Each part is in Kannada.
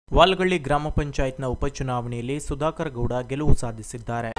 ವಾಲ್ಗಳ್ಳಿ ಗ್ರಾಮ ಪಂಚಾಯತ್ನ ಉಪಚುನಾವಣೆಯಲ್ಲಿ ಸುಧಾಕರ್ ಗೌಡ ಗೆಲುವು ಸಾಧಿಸಿದ್ದಾರೆ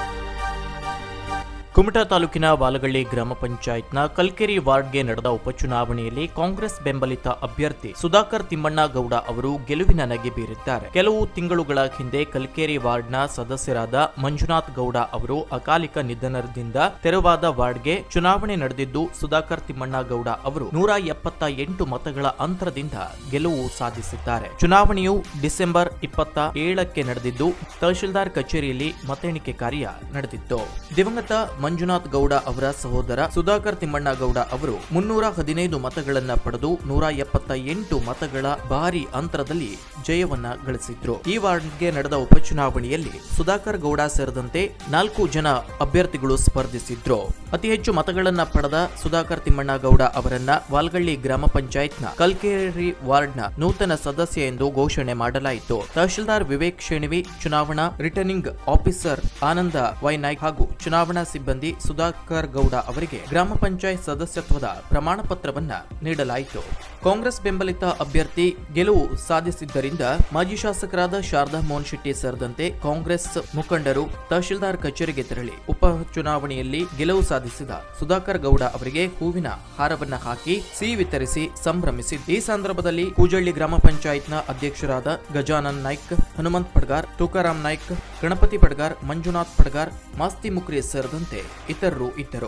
ಕುಮಟಾ ತಾಲೂಕಿನ ವಾಲಗಳ್ಳಿ ಗ್ರಾಮ ಪಂಚಾಯತ್ನ ಕಲ್ಕೆರಿ ವಾರ್ಡ್ಗೆ ನಡೆದ ಉಪಚುನಾವಣೆಯಲ್ಲಿ ಕಾಂಗ್ರೆಸ್ ಬೆಂಬಲಿತ ಅಭ್ಯರ್ಥಿ ಸುಧಾಕರ್ ತಿಮ್ಮಣ್ಣ ಗೌಡ ಅವರು ಗೆಲುವಿನ ನಗೆ ಬೀರಿದ್ದಾರೆ ಕೆಲವು ತಿಂಗಳುಗಳ ಹಿಂದೆ ಕಲ್ಕೆರಿ ವಾರ್ಡ್ನ ಸದಸ್ಯರಾದ ಮಂಜುನಾಥ್ ಗೌಡ ಅವರು ಅಕಾಲಿಕ ನಿಧನದಿಂದ ತೆರವಾದ ವಾರ್ಡ್ಗೆ ಚುನಾವಣೆ ನಡೆದಿದ್ದು ಸುಧಾಕರ್ ತಿಮ್ಮಣ್ಣ ಗೌಡ ಅವರು ನೂರ ಎಪ್ಪತ್ತ ಎಂಟು ಮತಗಳ ಅಂತರದಿಂದ ಗೆಲುವು ಸಾಧಿಸಿದ್ದಾರೆ ಚುನಾವಣೆಯು ಡಿಸೆಂಬರ್ ಇಪ್ಪತ್ತ ಏಳಕ್ಕೆ ನಡೆದಿದ್ದು ತಹಶೀಲ್ದಾರ್ ಕಚೇರಿಯಲ್ಲಿ ಮತ ಎಣಿಕೆ ಕಾರ್ಯ ನಡೆದಿತ್ತು ದಿವಂಗತ ಮಂಜುನಾಥ್ ಗೌಡ ಅವರ ಸಹೋದರ ಸುಧಾಕರ್ ತಿಮ್ಮಣ್ಣ ಗೌಡ ಅವರು ಮುನ್ನೂರ ಹದಿನೈದು ಮತಗಳನ್ನ ಪಡೆದು ನೂರ ಎಪ್ಪತ್ತ ಎಂಟು ಮತಗಳ ಭಾರಿ ಅಂತರದಲ್ಲಿ ಜಯವನ್ನ ಗಳಿಸಿದ್ರು ಈ ವಾರ್ಡ್ಗೆ ನಡೆದ ಉಪಚುನಾವಣೆಯಲ್ಲಿ ಸುಧಾಕರ್ ಗೌಡ ಸೇರಿದಂತೆ ನಾಲ್ಕು ಜನ ಅಭ್ಯರ್ಥಿಗಳು ಸ್ಪರ್ಧಿಸಿದ್ರು ಅತಿ ಹೆಚ್ಚು ಮತಗಳನ್ನ ಪಡೆದ ಸುಧಾಕರ್ ತಿಮ್ಮಣ್ಣ ಗೌಡ ಅವರನ್ನ ವಾಲ್ಗಳ್ಳಿ ಗ್ರಾಮ ಪಂಚಾಯತ್ನ ಕಲ್ಕೇರಿ ವಾರ್ಡ್ನ ನೂತನ ಸದಸ್ಯ ಎಂದು ಘೋಷಣೆ ಮಾಡಲಾಯಿತು ತಹಶೀಲ್ದಾರ್ ವಿವೇಕ್ ಶೇಣಿವಿ ಚುನಾವಣಾ ರಿಟರ್ನಿಂಗ್ ಆಫೀಸರ್ ಆನಂದ ವೈನಾಯ್ಕ್ ಹಾಗೂ ಚುನಾವಣಾ ಸಿಬ್ಬಂದಿ ಸುಧಾಕರ್ ಗೌಡ ಅವರಿಗೆ ಗ್ರಾಮ ಪಂಚಾಯತ್ ಸದಸ್ಯತ್ವದ ಪ್ರಮಾಣ ಪತ್ರವನ್ನ ನೀಡಲಾಯಿತು ಕಾಂಗ್ರೆಸ್ ಬೆಂಬಲಿತ ಅಭ್ಯರ್ಥಿ ಗೆಲುವು ಸಾಧಿಸಿದ್ದರಿಂದ ಮಾಜಿ ಶಾಸಕರಾದ ಶಾರದಾ ಮೋಹನ್ ಶೆಟ್ಟಿ ಸೇರಿದಂತೆ ಕಾಂಗ್ರೆಸ್ ಮುಖಂಡರು ತಹಶೀಲ್ದಾರ್ ಕಚೇರಿಗೆ ತೆರಳಿ ಉಪ ಚುನಾವಣೆಯಲ್ಲಿ ಗೆಲುವು ಸಾಧಿಸಿದ ಸುಧಾಕರ್ ಗೌಡ ಅವರಿಗೆ ಹೂವಿನ ಹಾರವನ್ನ ಹಾಕಿ ಸಿಹಿ ವಿತರಿಸಿ ಸಂಭ್ರಮಿಸಿದ್ದು ಈ ಸಂದರ್ಭದಲ್ಲಿ ಕೂಜಳ್ಳಿ ಗ್ರಾಮ ಪಂಚಾಯತ್ನ ಅಧ್ಯಕ್ಷರಾದ ಗಜಾನನ್ ನಾಯ್ಕ್ ಹನುಮಂತ್ ಪಡ್ಗಾರ್ ತುಕಾರಾಮ್ ನಾಯ್ಕ್ ಗಣಪತಿ ಪಡ್ಗಾರ್ ಮಂಜುನಾಥ್ ಪಡ್ಗಾರ್ ಮಾಸ್ತಿ ಮುಕ್ರಿ ಸೇರಿದಂತೆ ಇತರರು ಇದ್ದರು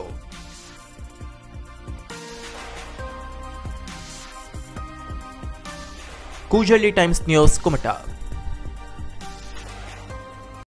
ಕೂಜಳ್ಳಿ ಟೈಮ್ಸ್ ನ್ಯೂಸ್ ಕುಮಟಾ